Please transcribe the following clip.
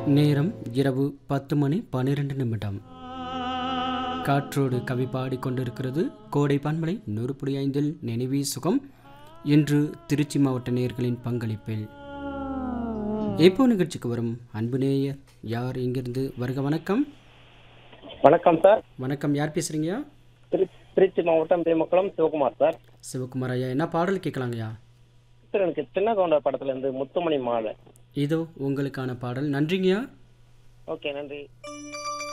நேரம் இரவு பத்து மணி பன்னிரெண்டு நிமிடம் காற்றோடு கவி பாடிக் கொண்டிருக்கிறது கோடை பன்மலை நூறு புள்ளி ஐந்தில் நினைவே சுகம் இன்று திருச்சி மாவட்ட நேயர்களின் பங்களிப்பில் இப்போ நிகழ்ச்சிக்கு வரும் அன்பு நேயர் யார் இங்கிருந்து வருக வணக்கம் வணக்கம் சார் வணக்கம் யார் பேசுறீங்கயா திரு திருச்சி மாவட்டம் பேமக்குளம் சிவகுமார் சார் சிவகுமார் ஐயா என்ன பாடல் கேட்கலாங்கய்யா சார் எனக்கு சின்ன கவுண்டர் படத்துல இருந்து முத்துமணி மாலை இதோ உங்களுக்கான பாடல் நன்றிங்கய்யா ஓகே நன்றி